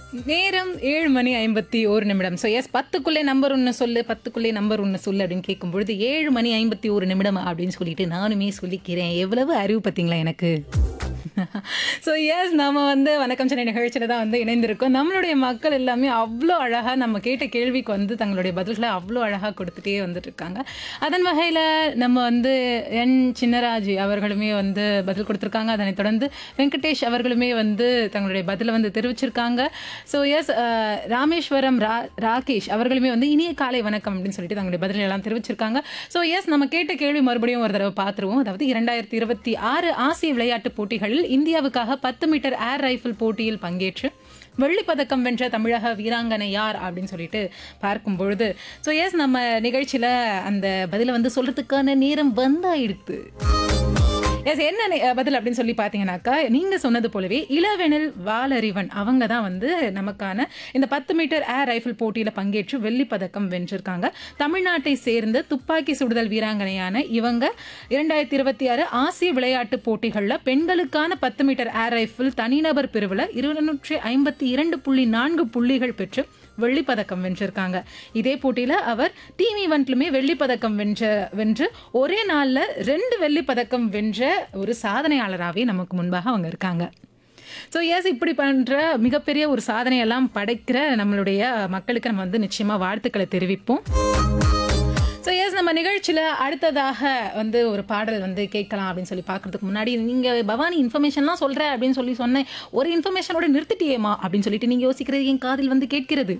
நேரம் ஏழு மணி ஐம்பத்தி ஒரு நிமிடம் ஸோ எஸ் பத்துக்குள்ளே நம்பர் ஒன்று சொல்லு பத்துக்குள்ளே நம்பர் ஒன்று சொல்லு அப்படின்னு கேட்கும் பொழுது ஏழு மணி ஐம்பத்தி ஒரு நிமிடம் அப்படின்னு சொல்லிட்டு நானுமே சொல்லிக்கிறேன் எவ்வளவு அறிவு பார்த்தீங்களா எனக்கு ஸோ எஸ் நம்ம வந்து வணக்கம் சென்னை நிகழ்ச்சியில் தான் வந்து இணைந்திருக்கோம் நம்மளுடைய மக்கள் எல்லாமே அவ்வளோ அழகாக நம்ம கேட்ட கேள்விக்கு வந்து தங்களுடைய பதில்களை அவ்வளோ அழகாக கொடுத்துட்டே வந்துட்டு இருக்காங்க அதன் வகையில் நம்ம வந்து என் சின்னராஜ் அவர்களுமே வந்து பதில் கொடுத்துருக்காங்க அதனைத் தொடர்ந்து வெங்கடேஷ் அவர்களுமே வந்து தங்களுடைய பதிலை வந்து தெரிவிச்சிருக்காங்க ஸோ எஸ் ராமேஸ்வரம் ரா ராகேஷ் அவர்களுமே வந்து இனிய காலை வணக்கம் அப்படின்னு சொல்லிட்டு தங்களுடைய பதில்கள் எல்லாம் தெரிவிச்சிருக்காங்க ஸோ எஸ் நம்ம கேட்ட கேள்வி மறுபடியும் ஒரு தடவை பார்த்துருவோம் அதாவது இரண்டாயிரத்தி இருபத்தி ஆறு ஆசிய விளையாட்டுப் போட்டிகளில் இந்தியாவுக்காக பத்து மீட்டர் ஏர் ரைஃபிள் போட்டியில் பங்கேற்று வெள்ளிப் பதக்கம் வென்ற தமிழக வீராங்கனை யார் அப்படின்னு சொல்லிட்டு பார்க்கும் பொழுது ஸோ எஸ் நம்ம நிகழ்ச்சியில் அந்த பதிலை வந்து சொல்றதுக்கான நேரம் வந்தாயிடுத்து எஸ் என்ன நி- பதில் அப்படின்னு சொல்லி பார்த்தீங்கன்னாக்கா நீங்கள் சொன்னது போலவே இளவெனில் வாலறிவன் அவங்க தான் வந்து நமக்கான இந்த பத்து மீட்டர் ஏர் ரைஃபிள் போட்டியில் பங்கேற்று வெள்ளிப் பதக்கம் வென்றிருக்காங்க தமிழ்நாட்டை சேர்ந்த துப்பாக்கி சுடுதல் வீராங்கனையான இவங்க இரண்டாயிரத்தி இருபத்தி ஆறு ஆசிய விளையாட்டுப் போட்டிகளில் பெண்களுக்கான பத்து மீட்டர் ஏர் ரைஃபிள் தனிநபர் பிரிவில் இருநூற்றி ஐம்பத்தி இரண்டு புள்ளி நான்கு புள்ளிகள் பெற்று வெள்ளிப் பதக்கம் வென்றிருக்காங்க இதே போட்டியில் அவர் டீம் ஈவெண்ட்லுமே வெள்ளிப் பதக்கம் வென்ற வென்று ஒரே நாளில் ரெண்டு வெள்ளிப் பதக்கம் வென்ற ஒரு சாதனையாளராகவே நமக்கு முன்பாக அவங்க இருக்காங்க ஸோ எஸ் இப்படி பண்ணுற மிகப்பெரிய ஒரு சாதனையெல்லாம் படைக்கிற நம்மளுடைய மக்களுக்கு நம்ம வந்து நிச்சயமாக வாழ்த்துக்களை தெரிவிப்போம் ஸோ எஸ் நம்ம நிகழ்ச்சியில் அடுத்ததாக வந்து ஒரு பாடல் வந்து கேட்கலாம் அப்படின்னு சொல்லி பார்க்கறதுக்கு முன்னாடி நீங்கள் பவானி இன்ஃபர்மேஷன்லாம் சொல்கிற அப்படின்னு சொல்லி சொன்னேன் ஒரு இன்ஃபர்மேஷனோட நிறுத்திட்டியேமா அப்படின்னு சொல்லிட்டு நீங்கள் யோசிக்கிறது என் காதில் வந்து கேட்கிறது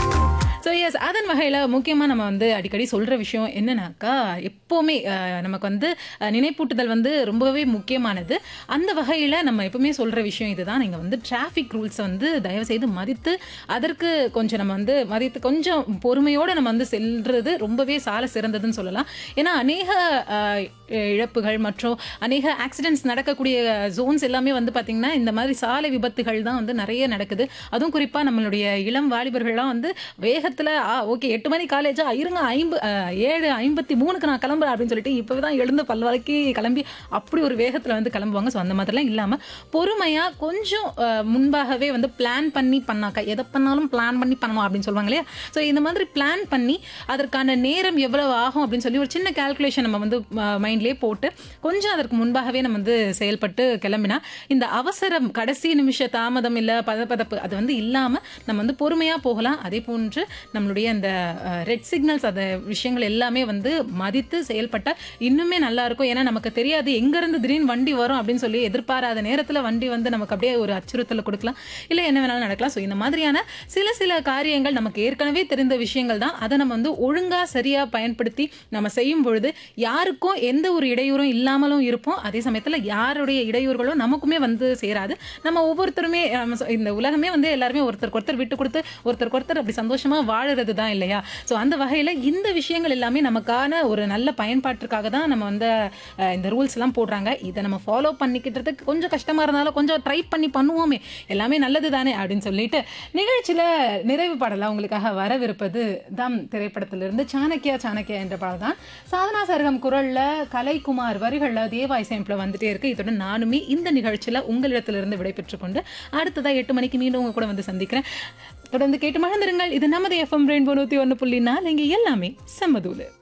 ஸோ எஸ் அதன் வகையில் முக்கியமாக நம்ம வந்து அடிக்கடி சொல்கிற விஷயம் என்னன்னாக்கா எப்போவுமே அஹ், நமக்கு வந்து அஹ், நினைப்பூட்டுதல் வந்து ரொம்பவே முக்கியமானது அந்த வகையில் நம்ம எப்பவுமே சொல்கிற விஷயம் இதுதான் நீங்கள் வந்து டிராஃபிக் ரூல்ஸை வந்து தயவு செய்து மதித்து அதற்கு கொஞ்சம் நம்ம வந்து மதித்து கொஞ்சம் பொறுமையோடு நம்ம வந்து செல்றது ரொம்பவே சால சிறந்ததுன்னு சொல்லலாம் ஏன்னா அநேக அஹ், இழப்புகள் மற்றும் அநேக ஆக்சிடென்ட்ஸ் நடக்கக்கூடிய ஜோன்ஸ் எல்லாமே வந்து பார்த்திங்கன்னா இந்த மாதிரி சாலை விபத்துகள் தான் வந்து நிறைய நடக்குது அதுவும் குறிப்பாக நம்மளுடைய இளம் வாலிபர்கள்லாம் வந்து வேகத்தில் ஆ ஓகே எட்டு மணி காலேஜா இருங்க ஐம்பு அஹ், ஏழு ஐம்பத்தி மூணுக்கு நான் கிளம்புறேன் அப்படின்னு சொல்லிட்டு இப்போவே தான் எழுந்து பல்வாக்கி கிளம்பி அப்படி ஒரு வேகத்தில் வந்து கிளம்புவாங்க ஸோ அந்த மாதிரிலாம் இல்லாமல் பொறுமையாக கொஞ்சம் அஹ், முன்பாகவே வந்து பிளான் பண்ணி பண்ணாக்கா எதை பண்ணாலும் பிளான் பண்ணி பண்ணணும் அப்படின்னு சொல்லுவாங்க இல்லையா ஸோ இந்த மாதிரி பிளான் பண்ணி அதற்கான நேரம் எவ்வளவு ஆகும் அப்படின்னு சொல்லி ஒரு சின்ன கால்குலேஷன் நம்ம வந்து மைண்ட்லேயே போட்டு கொஞ்சம் அதற்கு முன்பாகவே நம்ம வந்து செயல்பட்டு கிளம்பினா இந்த அவசரம் கடைசி நிமிஷ தாமதம் இல்லை பதப்பதப்பு அது வந்து இல்லாமல் நம்ம வந்து பொறுமையாக போகலாம் அதே போன்று நம்மளுடைய அந்த ரெட் சிக்னல்ஸ் அந்த விஷயங்கள் எல்லாமே வந்து மதித்து செயல்பட்டால் இன்னுமே நல்லா இருக்கும் ஏன்னா நமக்கு தெரியாது எங்கேருந்து திடீர்னு வண்டி வரும் அப்படின்னு சொல்லி எதிர்பாராத நேரத்தில் வண்டி வந்து நமக்கு அப்படியே ஒரு அச்சுறுத்தலை கொடுக்கலாம் இல்லை என்ன வேணாலும் நடக்கலாம் ஸோ இந்த மாதிரியான சில சில காரியங்கள் நமக்கு ஏற்கனவே தெரிந்த விஷயங்கள் தான் அதை நம்ம வந்து ஒழுங்காக சரியாக பயன்படுத்தி நம்ம செய்யும் பொழுது யாருக்கும் எந்த ஒரு இடையூறும் இல்லாமலும் இருப்போம் அதே சமயத்தில் யாருடைய இடையூறுகளும் நமக்குமே வந்து சேராது நம்ம ஒவ்வொருத்தருமே நம்ம சொ- இந்த உலகமே வந்து எல்லாருமே ஒருத்தருக்கு ஒருத்தர் விட்டு கொடுத்து ஒருத்தருக்கு ஒருத்தர் அப்படி சந்தோஷமா வாழுறது தான் இல்லையா ஸோ அந்த வகையில் இந்த விஷயங்கள் எல்லாமே நமக்கான ஒரு நல்ல பயன்பாட்டிற்காக தான் நம்ம வந்து அஹ், இந்த ரூல்ஸ் எல்லாம் போடுறாங்க இதை நம்ம ஃபாலோ பண்ணிக்கிட்டதுக்கு கொஞ்சம் கஷ்டமா இருந்தாலும் கொஞ்சம் ட்ரை பண்ணி பண்ணுவோமே எல்லாமே நல்லது தானே அப்படின்னு சொல்லிட்டு நிகழ்ச்சியில் நிறைவு பாடலாம் உங்களுக்காக வரவிருப்பது தம் திரைப்படத்திலிருந்து சாணக்கியா சாணக்கியா என்ற பாடல் தான் சாதனா சரகம் குரல்ல கலைக்குமார் வரிகளில் தேவா இசையமைப்பில் வந்துட்டே இருக்கு இத்துடன் நானுமே இந்த நிகழ்ச்சியில் உங்களிடத்திலிருந்து விடைபெற்றுக் கொண்டு அடுத்ததாக எட்டு மணிக்கு மீண்டும் உங்க கூட வந்து சந்திக்கிறேன் தொடர்ந்து கேட்டு மகிழ்ந்திருங்கள் இது நமது எஃப்எம் ரெயின்போ நூற்றி ஒன்று புள்ளி நாலு இங்கே எல்லாமே செம்மதூலு